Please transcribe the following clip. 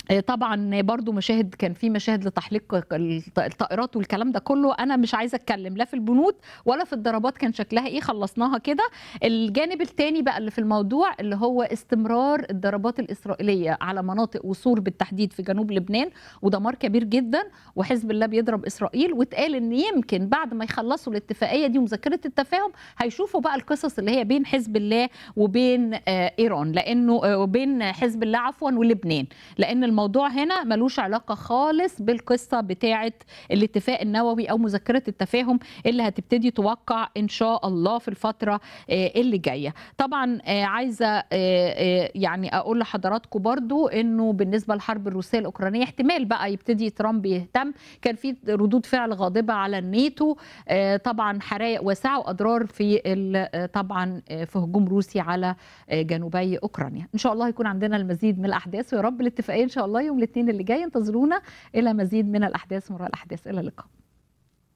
آآ طبعًا برضه مشاهد كان في مشاهد لتحليق الط الطائرات والكلام ده كله، أنا مش عايزة أتكلم لا في البنود ولا في الضربات كان شكلها إيه، خلصناها كده. الجانب التاني بقى اللي في الموضوع اللي هو استمرار الضربات الإسرائيلية على مناطق وصور بالتحديد في جنوب لبنان، ودمار كبير جدًا، وحزب الله بيضرب إسرائيل، واتقال إن يمكن بعد ما يخلصوا الاتفاقية دي ومذكرة التفاهم، هيشوفوا بقى القصص اللي هي بين حزب الله وبين آآ إيران، لإنه آآ وبين حزب الله عفوًا ولبنان، لإن الموضوع هنا ما لوش علاقة خالص بالقصة بتاعة الاتفاق النووي أو مذكرة التفاهم اللي هتبتدي توقّع إن شاء الله في الفترة آآ اللي جاية. طبعًا آآ عايزة آآ آآ يعني أقول لحضراتكم برضه إنه بالنسبة للحرب الروسية الأوكرانية احتمال بقى يبتدي ترامب يهتم، كان في ردود فعل غاضبة على الناتو، آآ طبعًا حرايق واسعة وأضرار في ال طبعًا في هجوم روسي على آآ جنوبي أوكرانيا. إن شاء الله هيكون عندنا المزيد من الأحداث ويا رب الاتفاقية إن شاء الله يوم الاثنين اللي جاي انتظرونا إلى مزيد من الأحداث وراء الأحداث، إلى اللقاء.